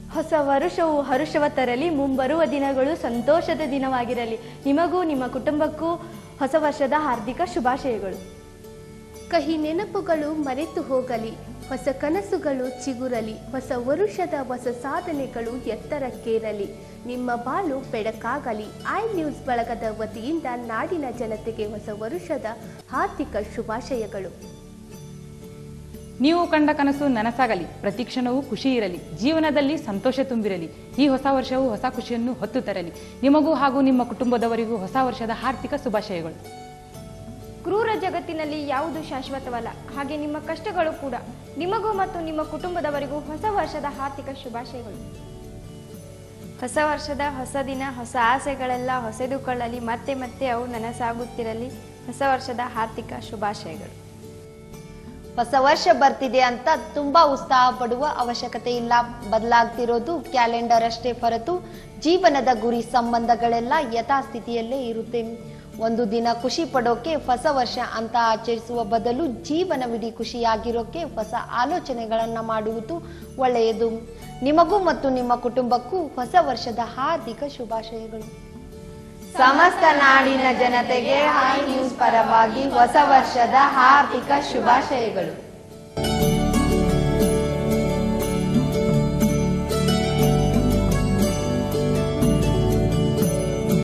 ಹೊಸ ವರುಷವು ಹರುಷವ ತರಲಿ ಮುಂಬರುವ ದಿನಗಳು ಸಂತೋಷದ ದಿನವಾಗಿರಲಿ ನಿಮಗೂ ನಿಮ್ಮ ಕುಟುಂಬಕ್ಕೂ ಹೊಸ ವರ್ಷದ ಹಾರ್ದಿಕ ಶುಭಾಶಯಗಳು ಕಹಿ ನೆನಪುಗಳು ಮರೆತು ಹೋಗಲಿ ಹೊಸ ಕನಸುಗಳು ಚಿಗುರಲಿ ಹೊಸ ವರುಷದ ಹೊಸ ಸಾಧನೆಗಳು ಎತ್ತರಕ್ಕೇರಲಿ ನಿಮ್ಮ ಬಾಳು ಬೆಳಕಾಗಲಿ ಐ ನ್ಯೂಸ್ ಬಳಗದ ವತಿಯಿಂದ ನಾಡಿನ ಜನತೆಗೆ ಹೊಸ ವರುಷದ ಹಾರ್ದಿಕ ಶುಭಾಶಯಗಳು ನೀವು ಕಂಡ ಕನಸು ನನಸಾಗಲಿ ಪ್ರತಿ ಕ್ಷಣವೂ ಖುಷಿ ಇರಲಿ ಜೀವನದಲ್ಲಿ ಸಂತೋಷ ತುಂಬಿರಲಿ ಈ ಹೊಸ ವರ್ಷವು ಹೊಸ ಖುಷಿಯನ್ನು ಹೊತ್ತು ತರಲಿ ನಿಮಗೂ ಹಾಗೂ ನಿಮ್ಮ ಕುಟುಂಬದವರಿಗೂ ಹೊಸ ವರ್ಷದ ಆರ್ಥಿಕ ಶುಭಾಶಯಗಳು ಕ್ರೂರ ಜಗತ್ತಿನಲ್ಲಿ ಯಾವುದು ಶಾಶ್ವತವಲ್ಲ ಹಾಗೆ ನಿಮ್ಮ ಕಷ್ಟಗಳು ಕೂಡ ನಿಮಗೂ ಮತ್ತು ನಿಮ್ಮ ಕುಟುಂಬದವರಿಗೂ ಹೊಸ ವರ್ಷದ ಆರ್ಥಿಕ ಶುಭಾಶಯಗಳು ಹೊಸ ವರ್ಷದ ಹೊಸ ದಿನ ಹೊಸ ಆಸೆಗಳೆಲ್ಲ ಹೊಸೆದುಕೊಳ್ಳಲಿ ಮತ್ತೆ ಮತ್ತೆ ಅವು ನನಸಾಗುತ್ತಿರಲಿ ಹೊಸ ವರ್ಷದ ಆರ್ಥಿಕ ಶುಭಾಶಯಗಳು ಹೊಸ ವರ್ಷ ಬರ್ತಿದೆ ಅಂತ ತುಂಬಾ ಉತ್ಸಾಹ ಪಡುವ ಅವಶ್ಯಕತೆ ಇಲ್ಲ ಬದಲಾಗ್ತಿರೋದು ಕ್ಯಾಲೆಂಡರ್ ಅಷ್ಟೇ ಹೊರತು ಜೀವನದ ಗುರಿ ಸಂಬಂಧಗಳೆಲ್ಲ ಯಥಾಸ್ಥಿತಿಯಲ್ಲೇ ಇರುತ್ತೆ ಒಂದು ದಿನ ಖುಷಿ ಪಡೋಕೆ ಹೊಸ ವರ್ಷ ಅಂತ ಆಚರಿಸುವ ಬದಲು ಜೀವನವಿಡೀ ಖುಷಿಯಾಗಿರೋಕೆ ಹೊಸ ಆಲೋಚನೆಗಳನ್ನ ಮಾಡುವುದು ಒಳ್ಳೆಯದು ನಿಮಗೂ ಮತ್ತು ನಿಮ್ಮ ಕುಟುಂಬಕ್ಕೂ ಹೊಸ ವರ್ಷದ ಹಾರ್ದಿಕ ಶುಭಾಶಯಗಳು ಸಮಸ್ತ ನಾಡಿನ ಜನತೆಗೆ ಹೈ ನ್ಯೂಸ್ ಪರವಾಗಿ ಹೊಸ ವರ್ಷದ ಹಾರ್ದಿಕ ಶುಭಾಶಯಗಳು